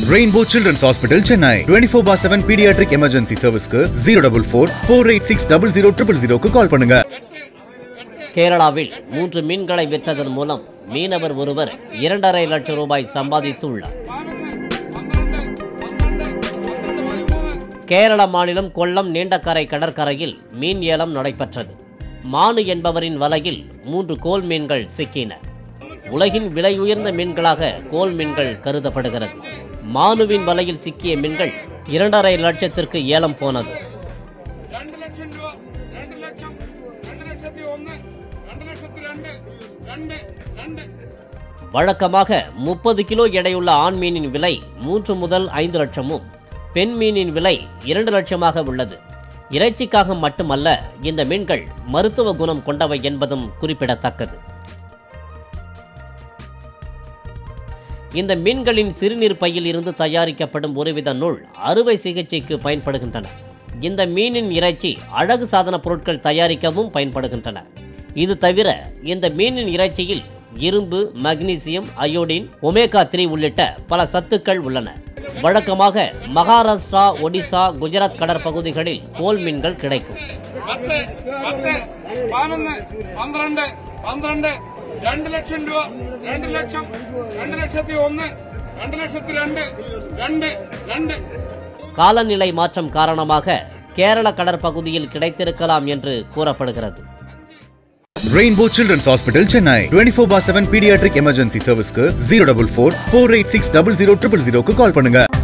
rainbow Children's Hospital Chennai twenty four by seven paediatric emergency சர்வீஸ்க்கு zero double four four eight six double zero triple ஜீரோக்கு call பண்ணுங்க கேரளாவில் மூன்று மீன்களை விற்றதன் மூலம் மீனவர் ஒருவர் இரண்டரை லட்சம் ரூபாய் சம்பாதித்துள்ளார் கேரள மாநிலம் கொல்லம் நீண்டக்கரை கடற்கரையில் மீன் ஏலம் நடைபெற்றது மானு என்பவரின் வலையில் மூன்று கோல் மீன்கள் சிக்கின உலகின் விலை உயர்ந்த மீன்களாக கோல் மீன்கள் கருதப்படுகிறது மானுவின் வலையில் சிக்கிய மீன்கள் இரண்டரை லட்சத்திற்கு ஏலம் போனது രണ്ട് ലക്ഷം രൂപ രണ്ട് ലക്ഷം രണ്ട് ലക്ഷത്തി ഒന്ന് രണ്ട് ലക്ഷത്തി രണ്ട് രണ്ട് രണ്ട് வழக்கமாக முப்பது கிலோ எடையுள்ள ஆண் மீனின் விலை மூன்று முதல் ஐந்து லட்சமும் பெண் மீனின் விலை இரண்டு லட்சமாக உள்ளது இறைச்சிக்காக மட்டுமல்ல இந்த மீன்கள் மருத்துவ குணம் கொண்டவை என்பதும் குறிப்பிடத்தக்கது இந்த மீன்களின் சிறுநீர் பையில் இருந்து தயாரிக்கப்படும் ஒருவித நூல் அறுவை சிகிச்சைக்கு பயன்படுகின்றன இந்த மீனின் இறைச்சி அழகு சாதன பொருட்கள் தயாரிக்கவும் பயன்படுகின்றன இது தவிர இந்த மீனின் இறைச்சியில் இரும்பு மக்னீசியம் அயோடின் ஒமேகா த்ரீ உள்ளிட்ட பல சத்துக்கள் உள்ளன வழக்கமாக மகாராஷ்டிரா ஒடிசா குஜராத் கடற்பகுதிகளில் கோல் மீன்கள் கிடைக்கும் പത്ത് പത്ത് പതിനൊന്ന് പന്ത്രണ്ട് പന്ത്രണ്ട് രണ്ട് ലക്ഷം രൂപ രണ്ട് ലക്ഷം രണ്ട് ലക്ഷത്തി ഒന്ന് രണ്ട് ലക്ഷത്തി രണ്ട് രണ്ട് രണ്ട് காலநிலை மாற்றம் காரணமாக கேரள கடற்பகுதியில் கிடைத்திருக்கலாம் என்று கூறப்படுகிறது Rainbow Children's Hospital Chennai twenty four by seven paediatric emergency சர்வீஸ்க்கு zero double four four eight six double zero triple ஜீரோக்கு கால் பண்ணுங்க